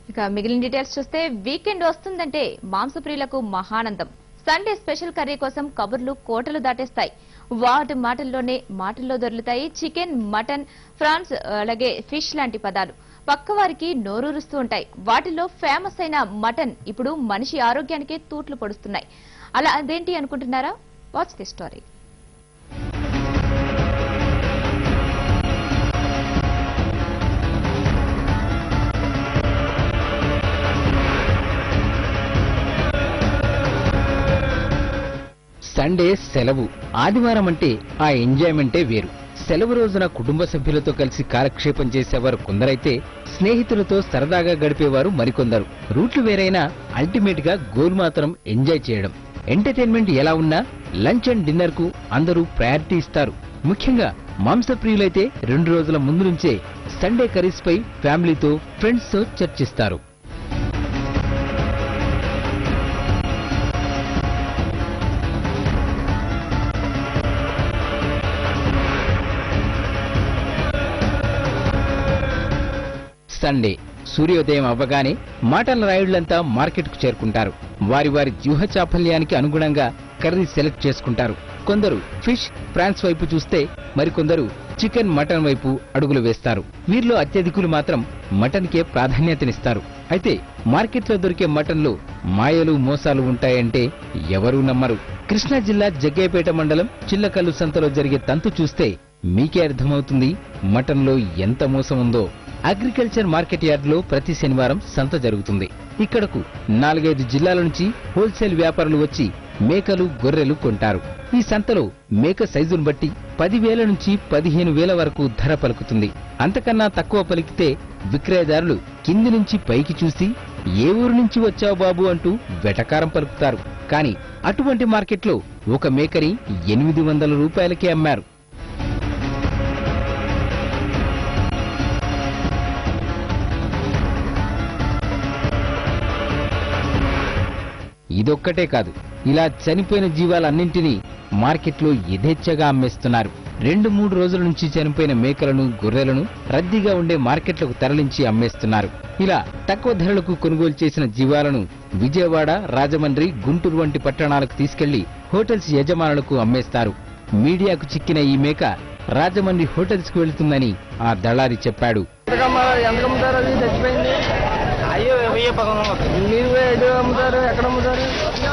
ఇక మిగిలిన డీటెయిల్స్ చూస్తే వీకెండ్ వస్తుందంటే మాంసప్రియులకు మహానందం సండే స్పెషల్ కర్రీ కోసం కబుర్లు కోటలు దాటేస్తాయి వాటి మాటల్లోనే మాటల్లో దొరుకుతాయి చికెన్ మటన్ ఫ్రాన్స్ అలాగే ఫిష్ లాంటి పదాలు పక్కవారికి నోరూరుస్తూ ఉంటాయి వాటిలో ఫేమస్ అయిన మటన్ ఇప్పుడు మనిషి ఆరోగ్యానికే తూట్లు పొడుస్తున్నాయి అలా అదేంటి అనుకుంటున్నారా వాచ్ ది స్టోరీ సండే సెలవు ఆదివారం అంటే ఆ ఎంజాయ్మెంటే వేరు సెలవు రోజున కుటుంబ సభ్యులతో కలిసి కాలక్షేపం చేసేవారు కొందరైతే స్నేహితులతో సరదాగా గడిపేవారు మరికొందరు రూట్లు వేరైనా అల్టిమేట్ గా గోల్ మాత్రం ఎంజాయ్ చేయడం ఎంటర్టైన్మెంట్ ఎలా ఉన్నా లంచ్ అండ్ డిన్నర్ కు అందరూ ప్రయారిటీ ఇస్తారు ముఖ్యంగా మాంసప్రియులైతే రెండు రోజుల ముందు నుంచే సండే కర్రీస్ పై ఫ్యామిలీతో ఫ్రెండ్స్ తో చర్చిస్తారు సండే సూర్యోదయం అవ్వగానే మాటల రాయుళ్లంతా మార్కెట్కు చేరుకుంటారు వారి వారి వ్యూహ చాపల్యానికి అనుగుణంగా కర్రీ సెలెక్ట్ చేసుకుంటారు కొందరు ఫిష్ ఫ్రాన్స్ వైపు చూస్తే మరికొందరు చికెన్ మటన్ వైపు అడుగులు వేస్తారు వీరిలో అత్యధికులు మాత్రం మటన్కే ప్రాధాన్యతనిస్తారు అయితే మార్కెట్లో దొరికే మటన్లో మాయలు మోసాలు ఉంటాయంటే ఎవరూ నమ్మరు కృష్ణా జిల్లా జగ్గయ్యపేట మండలం చిల్లకల్లు సంతలో జరిగే తంతు చూస్తే మీకే అర్థమవుతుంది మటన్లో ఎంత మోసం ఉందో అగ్రికల్చర్ మార్కెట్ యార్డులో ప్రతి శనివారం సంత జరుగుతుంది ఇక్కడకు నాలుగైదు జిల్లాల నుంచి హోల్సేల్ వ్యాపారులు వచ్చి మేకలు గొర్రెలు కొంటారు ఈ సంతలో మేక సైజును బట్టి పదివేల నుంచి పదిహేను వేల వరకు ధర పలుకుతుంది అంతకన్నా తక్కువ పలికితే విక్రయదారులు కింది నుంచి పైకి చూసి ఏ ఊరు నుంచి వచ్చావు బాబు అంటూ వెటకారం పలుకుతారు కానీ అటువంటి మార్కెట్లో ఒక మేకని ఎనిమిది వందల రూపాయలకే అమ్మారు ఇదొక్కటే కాదు ఇలా చనిపోయిన జీవాలన్నింటినీ మార్కెట్లో యథేచ్ఛగా అమ్మేస్తున్నారు రెండు మూడు రోజుల నుంచి చనిపోయిన మేకలను గొర్రెలను రద్దీగా ఉండే మార్కెట్లకు తరలించి అమ్మేస్తున్నారు ఇలా తక్కువ ధరలకు కొనుగోలు చేసిన జీవాలను విజయవాడ రాజమండ్రి గుంటూరు వంటి పట్టణాలకు తీసుకెళ్లి హోటల్స్ యజమానులకు అమ్మేస్తారు మీడియాకు చిక్కిన ఈ మేక రాజమండ్రి హోటల్స్ కు వెళుతుందని ఆ దళారి చెప్పాడు ఎంత అమ్ముతారు అది చచ్చిపోయింది అయ్యో వెయ్యి పదకొండు మీరు ఎటు అమ్ముతారు ఎక్కడ అమ్ముతారు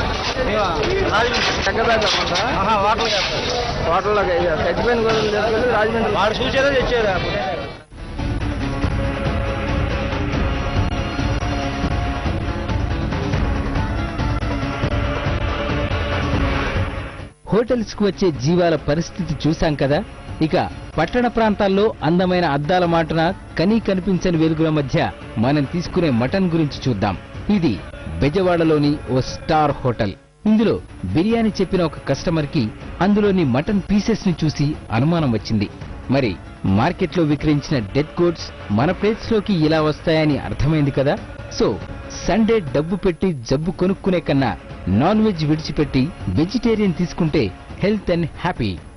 చక్కపేట అమ్ముతారా వాటర్ చేస్తారు హోటల్లోకి చచ్చిపోయిన గొర్రెలు తీసుకెళ్ళి రాజమండ్రి వాడు చూసేదో తెచ్చేదా హోటల్స్ కు వచ్చే జీవాల పరిస్థితి చూశాం కదా ఇక పట్టణ ప్రాంతాల్లో అందమైన అద్దాల మాటన కనీ కనిపించని వెలుగుల మధ్య మనం తీసుకునే మటన్ గురించి చూద్దాం ఇది బెజవాడలోని ఓ స్టార్ హోటల్ ఇందులో బిర్యానీ చెప్పిన ఒక కస్టమర్ కి అందులోని మటన్ పీసెస్ ని చూసి అనుమానం వచ్చింది మరి మార్కెట్లో విక్రయించిన డెడ్ గోడ్స్ మన ప్లేట్స్ లోకి ఇలా వస్తాయని అర్థమైంది కదా సో సండే డబ్బు పెట్టి జబ్బు కొనుక్కునే కన్నా నాన్ వెజ్ విడిచిపెట్టి వెజిటేరియన్ తీసుకుంటే హెల్త్ అండ్ హ్యాపీ